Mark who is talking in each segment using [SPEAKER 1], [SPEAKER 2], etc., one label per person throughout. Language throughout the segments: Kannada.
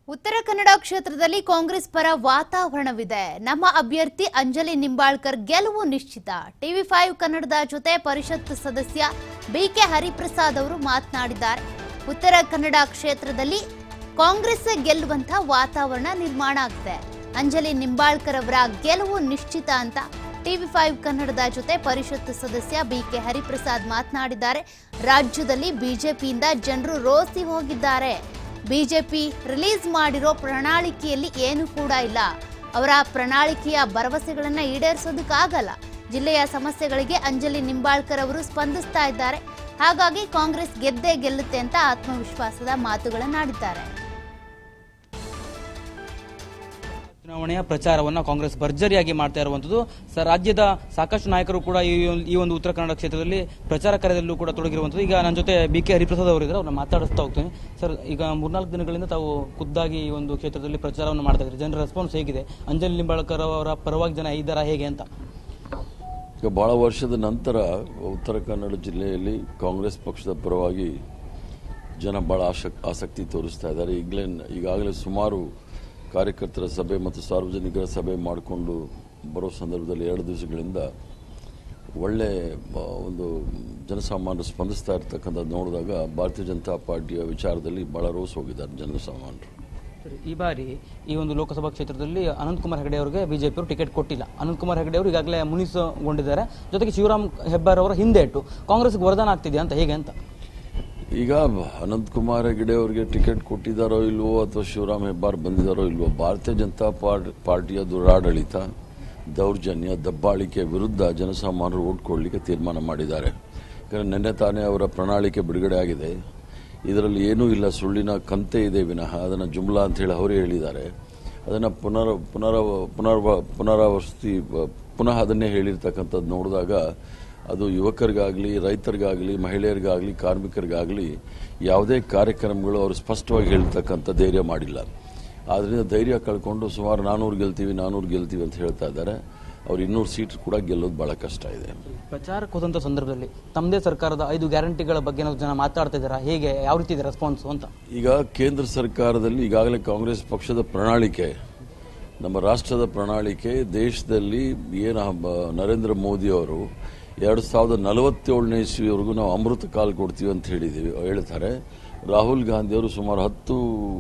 [SPEAKER 1] ಉತ್ತರ ಕನ್ನಡ ಕ್ಷೇತ್ರದಲ್ಲಿ ಕಾಂಗ್ರೆಸ್ ಪರ ವಾತಾವರಣವಿದೆ ನಮ್ಮ ಅಭ್ಯರ್ಥಿ ಅಂಜಲಿ ನಿಂಬಾಳ್ಕರ್ ಗೆಲುವು ನಿಶ್ಚಿತ ಟಿವಿ ಫೈವ್ ಕನ್ನಡದ ಜೊತೆ ಪರಿಷತ್ ಸದಸ್ಯ ಬಿಕೆ ಹರಿಪ್ರಸಾದ್ ಅವರು ಮಾತನಾಡಿದ್ದಾರೆ ಉತ್ತರ ಕನ್ನಡ ಕ್ಷೇತ್ರದಲ್ಲಿ ಕಾಂಗ್ರೆಸ್ ಗೆಲ್ಲುವಂತ ವಾತಾವರಣ ನಿರ್ಮಾಣ ಆಗಿದೆ ಅಂಜಲಿ ನಿಂಬಾಳ್ಕರ್ ಅವರ ಗೆಲುವು ನಿಶ್ಚಿತ ಅಂತ ಟಿವಿ ಫೈವ್ ಕನ್ನಡದ ಜೊತೆ ಪರಿಷತ್ ಸದಸ್ಯ ಬಿಕೆ ಹರಿಪ್ರಸಾದ್ ಮಾತನಾಡಿದ್ದಾರೆ ರಾಜ್ಯದಲ್ಲಿ ಬಿಜೆಪಿಯಿಂದ ಜನರು ರೋಸಿ ಹೋಗಿದ್ದಾರೆ ಬಿಜೆಪಿ ರಿಲೀಸ್ ಮಾಡಿರೋ ಪ್ರಣಾಳಿಕೆಯಲ್ಲಿ ಏನು ಕೂಡ ಇಲ್ಲ ಅವರ ಪ್ರಣಾಳಿಕೆಯ ಭರವಸೆಗಳನ್ನ ಈಡೇರಿಸೋದಕ್ಕಾಗಲ್ಲ ಜಿಲ್ಲೆಯ ಸಮಸ್ಯೆಗಳಿಗೆ ಅಂಜಲಿ ನಿಂಬಾಳ್ಕರ್ ಅವರು ಸ್ಪಂದಿಸ್ತಾ ಇದ್ದಾರೆ ಹಾಗಾಗಿ ಕಾಂಗ್ರೆಸ್ ಗೆದ್ದೇ ಗೆಲ್ಲುತ್ತೆ ಅಂತ ಆತ್ಮವಿಶ್ವಾಸದ ಮಾತುಗಳನ್ನಾಡಿದ್ದಾರೆ
[SPEAKER 2] ಚುನಾವಣೆಯ ಪ್ರಚಾರವನ್ನು ಕಾಂಗ್ರೆಸ್ ಭರ್ಜರಿಯಾಗಿ ಮಾಡ್ತಾ ಇರುವಂತದ್ದು ಸ ರಾಜ್ಯದ ಸಾಕಷ್ಟು ನಾಯಕರು ಕೂಡ ಈ ಒಂದು- ಈ ಒಂದು ಉತ್ತರ ಕನ್ನಡ ಕ್ಷೇತ್ರದಲ್ಲಿ ಪ್ರಚಾರ ಕಾರ್ಯದಲ್ಲೂ ಕೂಡ ತೊಡಗಿರುವಂತದ್ದು ಈಗ ನನ್ನ ಜೊತೆ ಬಿ ಕೆ ಹರಿಪ್ರಸಾದ್ ಅವರು ಇದ್ದಾರೆ ಅವ್ರನ್ನ ಮಾತಾಡಿಸ್ತಾ ಹೋಗ್ತೀನಿ ಸರ್ ಈಗ ಮೂರ್ನಾಲ್ಕು ದಿನಗಳಿಂದ ತಾವು ಖುದ್ದಾಗಿ ಈ ಒಂದು ಕ್ಷೇತ್ರದಲ್ಲಿ ಪ್ರಚಾರವನ್ನು ಮಾಡ್ತಾ ಇದ್ದಾರೆ ಜನರ ರೆಸ್ಪಾನ್ಸ್ ಹೇಗಿದೆ ಅಂಜಲಿ ನಿಂಬಾಳ್ಕರ್ ಅವರ ಪರವಾಗಿ ಜನ ಇದ್ದಾರಾ ಹೇಗೆ ಅಂತ
[SPEAKER 3] ಈಗ ಬಹಳ ವರ್ಷದ ನಂತರ ಉತ್ತರ ಕನ್ನಡ ಜಿಲ್ಲೆಯಲ್ಲಿ ಕಾಂಗ್ರೆಸ್ ಪಕ್ಷದ ಪರವಾಗಿ ಜನ ಬಹಳ ಆಸಕ್ ಆಸಕ್ತಿ ತೋರಿಸ್ತಾ ಇದ್ದಾರೆ ಈಗಲೇ ಈಗಾಗಲೇ ಸುಮಾರು ಕಾರ್ಯಕರ್ತರ ಸಭೆ ಮತ್ತು ಸಾರ್ವಜನಿಕರ ಸಭೆ ಮಾಡಿಕೊಂಡು ಬರೋ ಸಂದರ್ಭದಲ್ಲಿ ಎರಡು ದಿವಸಗಳಿಂದ ಒಳ್ಳೆ ಆ, ಒಂದು ಜನಸಾಮಾನ್ಯರು ಸ್ಪಂದಿಸ್ತಾ ಇರ್ತಕ್ಕಂಥದ್ದು ನೋಡಿದಾಗ ಭಾರತೀಯ ಜನತಾ ಪಾರ್ಟಿಯ ವಿಚಾರದಲ್ಲಿ ಬಹಳ ರೋಸ್ ಹೋಗಿದ್ದಾರೆ ಜನಸಾಮಾನ್ಯರು
[SPEAKER 2] ಸರಿ, ಈ ಬಾರಿ ಈ ಒಂದು ಲೋಕಸಭಾ ಕ್ಷೇತ್ರದಲ್ಲಿ ಅನಂತಕುಮಾರ್ ಹೆಗಡೆ ಅವರಿಗೆ ಬಿಜೆಪಿ ಅವರು ಟಿಕೆಟ್ ಕೊಟ್ಟಿಲ್ಲ ಅನಂತಕುಮಾರ್ ಹೆಗಡೆ ಅವರು ಈಗಾಗಲೇ ಮುನಿಸಗೊಂಡಿದ್ದಾರೆ ಜೊತೆಗೆ ಶಿವರಾಮ್ ಹೆಬ್ಬಾರ್ ಅವರ ಹಿಂದೆ ಇಟ್ಟು ಕಾಂಗ್ರೆಸ್ಗೆ ವರದಾನ ಆಗ್ತಿದೆಯಾ ಅಂತ ಹೇಗೆ ಅಂತ
[SPEAKER 3] ಈಗ ಅನಂತಕುಮಾರ್ ಹೆಗಡೆ ಅವರಿಗೆ ಟಿಕೆಟ್ ಕೊಟ್ಟಿದ್ದಾರೋ ಇಲ್ವೋ ಅಥವಾ ಶಿವರಾಮ್ ಹೆಬ್ಬಾರ್ ಬಂದಿದ್ದಾರೋ ಇಲ್ವೋ ಭಾರತೀಯ ಜನತಾ ಪಾರ್- ಪಾರ್ಟಿಯ ದುರಾಡಳಿತ ದೌರ್ಜನ್ಯ ದಬ್ಬಾಳಿಕೆ ವಿರುದ್ಧ ಜನಸಾಮಾನ್ಯರು ಓಟ್ ಕೊಡಲಿಕ್ಕೆ ತೀರ್ಮಾನ ಮಾಡಿದ್ದಾರೆ ಯಾಕಂದ್ರೆ ನಿನ್ನೆ ತಾನೇ ಅವರ ಪ್ರಣಾಳಿಕೆ ಬಿಡುಗಡೆ ಆಗಿದೆ ಇದರಲ್ಲಿ ಏನೂ ಇಲ್ಲ ಸುಳ್ಳಿನ ಕಂತೆ ಇದೆ ವಿನಃ ಅದನ್ನು ಜುಮ್ಲಾ ಅಂತ ಹೇಳಿ ಅವರೇ ಹೇಳಿದ್ದಾರೆ ಅದನ್ನು ಪುನರ್ ಪುನರ ಪುನರ್ ಪುನರಾವರ್ತಿ ಪುನಃ ಅದನ್ನೇ ಹೇಳಿರ್ತಕ್ಕಂಥದ್ದು ನೋಡಿದಾಗ ಅದು ಯುವಕರಿಗಾಗಲಿ ರೈತರಿಗಾಗಲಿ ಮಹಿಳೆಯರಿಗಾಗಲಿ ಕಾರ್ಮಿಕರಿಗಾಗಲಿ ಯಾವುದೇ ಕಾರ್ಯಕ್ರಮಗಳು ಅವರು ಸ್ಪಷ್ಟವಾಗಿ ಹೇಳ್ತಕ್ಕಂಥ ಧೈರ್ಯ ಮಾಡಿಲ್ಲ ಆದ್ದರಿಂದ ಧೈರ್ಯ ಕಳ್ಕೊಂಡು ಸುಮಾರು ನಾನೂರು ಗೆಲ್ತೀವಿ ನಾನೂರು ಗೆಲ್ತೀವಿ ಅಂತ ಹೇಳ್ತಾ ಇದ್ದಾರೆ ಅವ್ರು ಇನ್ನೂರು ಸೀಟ್ ಕೂಡ ಗೆಲ್ಲೋದು ಬಹಳ ಕಷ್ಟ ಇದೆ
[SPEAKER 2] ಪ್ರಚಾರಕ್ಕೆ ಹೋದಂಥ ಸಂದರ್ಭದಲ್ಲಿ ತಮ್ಮದೇ ಸರ್ಕಾರದ ಐದು ಗ್ಯಾರಂಟಿಗಳ ಬಗ್ಗೆ ಏನಾದ್ರು ಜನ ಮಾತಾಡ್ತಾ ಇದ್ದಾರಾ ಹೇಗೆ ಯಾವ ರೀತಿ ಇದೆ ರೆಸ್ಪಾನ್ಸ್ ಅಂತ
[SPEAKER 3] ಈಗ ಕೇಂದ್ರ ಸರ್ಕಾರದಲ್ಲಿ ಈಗಾಗಲೇ ಕಾಂಗ್ರೆಸ್ ಪಕ್ಷದ ಪ್ರಣಾಳಿಕೆ ನಮ್ಮ ರಾಷ್ಟ್ರದ ಪ್ರಣಾಳಿಕೆ ದೇಶದಲ್ಲಿ ಏನು ಹಬ್ಬ- ನರೇಂದ್ರ ಮೋದಿ ಅವರು ಎರಡು ಸಾವಿರದ ನಲವತ್ತೇಳನೇ ಇಸ್ವಿವರೆಗೂ ನಾವು ಅಮೃತ ಕಾಲ್ ಕೊಡ್ತೀವಿ ಅಂತ ಹೇಳಿದ್ದೀವಿ ಹೇಳ್ತಾರೆ ರಾಹುಲ್ ಗಾಂಧಿ ಅವರು ಸುಮಾರು ಹತ್ತು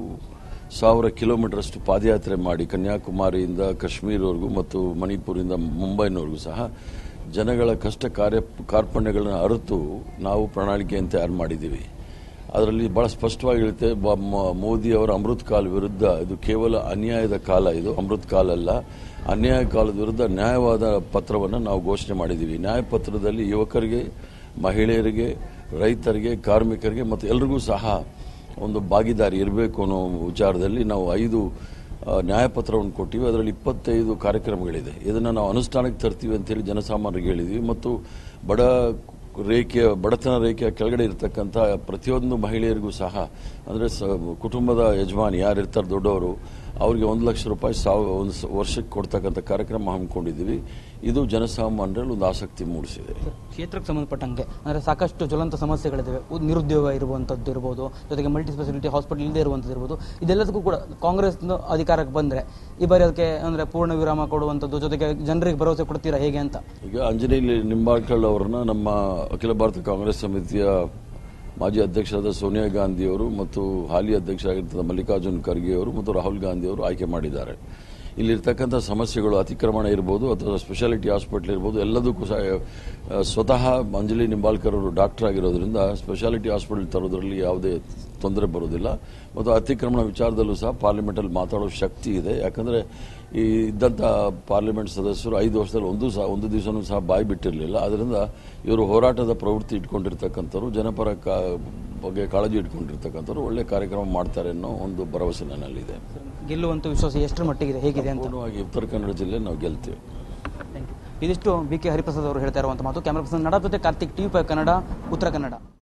[SPEAKER 3] ಸಾವಿರ ಕಿಲೋಮೀಟರ್ ಅಷ್ಟು ಪಾದಯಾತ್ರೆ ಮಾಡಿ ಕನ್ಯಾಕುಮಾರಿಯಿಂದ ಕಾಶ್ಮೀರವರೆಗೂ ಮತ್ತು ಮಣಿಪುರಿಂದ ಮುಂಬೈನವರೆಗೂ ಸಹ ಜನಗಳ ಕಷ್ಟ ಕಾರ್ಯ ಕಾರ್ಪಣ್ಯಗಳನ್ನು ಅರಿತು ನಾವು ಪ್ರಣಾಳಿಕೆಯನ್ನು ತಯಾರು ಮಾಡಿದ್ದೀವಿ ಅದರಲ್ಲಿ ಬಹಳ ಸ್ಪಷ್ಟವಾಗಿ ಹೇಳುತ್ತೆ ಬ- ಮ- ಮೋದಿ ಅವರ ಅಮೃತ್ ಕಾಲ್ ವಿರುದ್ಧ ಇದು ಕೇವಲ ಅನ್ಯಾಯದ ಕಾಲ ಇದು ಅಮೃತ್ ಕಾಲ್ ಅಲ್ಲ ಅನ್ಯಾಯ ಕಾಲದ ವಿರುದ್ಧ ನ್ಯಾಯವಾದ ಪತ್ರವನ್ನು ನಾವು ಘೋಷಣೆ ಮಾಡಿದ್ದೀವಿ ನ್ಯಾಯ ಪತ್ರದಲ್ಲಿ ಯುವಕರಿಗೆ ಮಹಿಳೆಯರಿಗೆ ರೈತರಿಗೆ ಕಾರ್ಮಿಕರಿಗೆ ಮತ್ತು ಎಲ್ರಿಗೂ ಸಹ ಒಂದು ಭಾಗಿದಾರಿ ಇರಬೇಕು ಅನ್ನೋ ವಿಚಾರದಲ್ಲಿ ನಾವು ಐದು ಆ, ನ್ಯಾಯಪತ್ರವನ್ನು ಕೊಟ್ಟಿವಿ ಅದರಲ್ಲಿ ಇಪ್ಪತ್ತೈದು ಕಾರ್ಯಕ್ರಮಗಳಿದೆ ಇದನ್ನು ನಾವು ಅನುಷ್ಠಾನಕ್ಕೆ ತರ್ತೀವಿ ಅಂತೇಳಿ ಜನಸಾಮಾನ್ಯರಿಗೆ ಹೇಳಿದ್ವಿ ಮತ್ತು ಬಡ ರೇಖೆಯ ಬಡತನ ರೇಖೆಯ ಕೆಳಗಡೆ ಇರತಕ್ಕಂಥ ಪ್ರತಿಯೊಂದು ಮಹಿಳೆಯರಿಗೂ ಸಹ ಅಂದರೆ ಸ ಕುಟುಂಬದ ಯಜಮಾನಿ ಯಾರಿರ್ತಾರೆ ದೊಡ್ಡವರು ಅವರಿಗೆ ಒಂದು ಲಕ್ಷ ರೂಪಾಯಿ ಸಾವ ಒಂದು ಸ- ವರ್ಷಕ್ಕೆ ಕೊಡ್ತಕ್ಕಂಥ ಕಾರ್ಯಕ್ರಮ ಹಮ್ಮಿಕೊಂಡಿದ್ದೀವಿ ಇದು ಜನಸಾಮಾನ್ಯರಲ್ಲಿ ಒಂದು ಆಸಕ್ತಿ ಮೂಡಿಸಿದೆ
[SPEAKER 2] ಕ್ಷೇತ್ರಕ್ಕೆ ಸಂಬಂಧಪಟ್ಟಂಗೆ ಅಂದ್ರೆ ಸಾಕಷ್ಟು ಜ್ವಲಂತ ಸಮಸ್ಯೆಗಳಿದ್ದಾವೆ ಉದ್- ನಿರುದ್ಯೋಗ ಇರುವಂತದ್ದು ಇರ್ಬೋದು ಜೊತೆಗೆ ಮಲ್ಟಿ ಸ್ಪೆಷಾಲಿಟಿ ಹಾಸ್ಪಿಟಲ್ ಇಲ್ಲದೆ ಇರುವಂತದ್ದು ಇರ್ಬೋದು ಇದೆಲ್ಲದಕ್ಕೂ ಕೂಡ ಕಾಂಗ್ರೆಸ್ ಅಧಿಕಾರಕ್ಕೆ ಬಂದ್ರೆ ಈ ಬಾರಿ ಅದಕ್ಕೆ ಅಂದ್ರೆ ಪೂರ್ಣ ವಿರಾಮ ಕೊಡುವಂತದ್ದು ಜೊತೆಗೆ ಜನರಿಗೆ ಭರವಸೆ ಕೊಡ್ತೀರಾ ಹೇಗೆ ಅಂತ
[SPEAKER 3] ಈಗ ಅಂಜನೇಯ ನಿಂಬಾಳ್ಕರ್ ಅವರನ್ನ ನಮ್ಮ ಅಖಿಲ ಭಾರತ ಕಾಂಗ್ರೆಸ್ ಸಮಿತಿಯ ಮಾಜಿ ಅಧ್ಯಕ್ಷರಾದ ಸೋನಿಯಾ ಗಾಂಧಿ ಅವರು ಮತ್ತು ಹಾಲಿ ಅಧ್ಯಕ್ಷರಾಗಿರ್ತದ ಮಲ್ಲಿಕಾರ್ಜುನ್ ಖರ್ಗೆ ಅವರು ಮತ್ತು ರಾಹುಲ್ ಗಾಂಧಿ ಅವರು ಆಯ್ಕೆ ಮಾಡಿದ್ದಾರೆ ಇಲ್ಲಿರ್ತಕ್ಕಂಥ ಸಮಸ್ಯೆಗಳು ಅತಿಕ್ರಮಣ ಇರ್ಬೋದು ಅಥವಾ ಸ್ಪೆಷಾಲಿಟಿ ಹಾಸ್ಪಿಟಲ್ ಇರ್ಬೋದು ಎಲ್ಲದಕ್ಕೂ ಸಹ ಆ, ಸ್ವತಃ ಅಂಜಲಿ ನಿಂಬಾಳ್ಕರ್ ಅವರು ಡಾಕ್ಟರ್ ಆಗಿರೋದ್ರಿಂದ ಸ್ಪೆಷಾಲಿಟಿ ಹಾಸ್ಪಿಟಲ್ ತರೋದ್ರಲ್ಲಿ ಯಾವುದೇ ತೊಂದರೆ ಬರೋದಿಲ್ಲ ಮತ್ತು ಅತಿಕ್ರಮಣ ವಿಚಾರದಲ್ಲೂ ಸಹ ಪಾರ್ಲಿಮೆಂಟಲ್ಲಿ ಮಾತಾಡೋ ಶಕ್ತಿ ಇದೆ ಯಾಕಂದರೆ ಈ ಇದ್ದಂಥ ಪಾರ್ಲಿಮೆಂಟ್ ಸದಸ್ಯರು ಐದು ವರ್ಷದಲ್ಲಿ ಒಂದು ಸಹ ಒಂದು ದಿವಸನೂ ಸಹ ಬಾಯಿ ಬಿಟ್ಟಿರಲಿಲ್ಲ ಅದರಿಂದ ಇವರು ಹೋರಾಟದ ಪ್ರವೃತ್ತಿ ಇಟ್ಕೊಂಡಿರ್ತಕ್ಕಂಥವ್ರು ಜನಪರ ಕಾ ಬಗ್ಗೆ ಕಾಳಜಿ ಇಟ್ಕೊಂಡಿರ್ತಕ್ಕಂಥವ್ರು ಒಳ್ಳೆ ಕಾರ್ಯಕ್ರಮ ಮಾಡ್ತಾರೆ ಅನ್ನೋ ಒಂದು ಭರವಸೆ ನನ್ನಲ್ಲಿದೆ
[SPEAKER 2] ಗೆಲ್ಲುವಂತ ವಿಶ್ವಾಸ ಎಷ್ಟರ ಮಟ್ಟಿಗಿದೆ ಹೇಗಿದೆ ಅಂತ
[SPEAKER 3] ಪೂರ್ಣವಾಗಿ ಉತ್ತರ ಕನ್ನಡ ಜಿಲ್ಲೆ ನಾವು ಗೆಲ್ತೀವಿ
[SPEAKER 2] Thank you. ಇದಿಷ್ಟು ಬಿ ಕೆ ಹರಿಪ್ರಸಾದ್ ಅವರು ಹೇಳ್ತಾ ಇರುವಂತ ಮಾತು ಕ್ಯಾಮರಾ ಪರ್ಸನ್ ನಡ ಜೊತೆ ಕಾರ್ತಿಕ್ ಟಿವಿ ಕನ್ನಡ ಉತ್ತರ ಕನ್ನಡ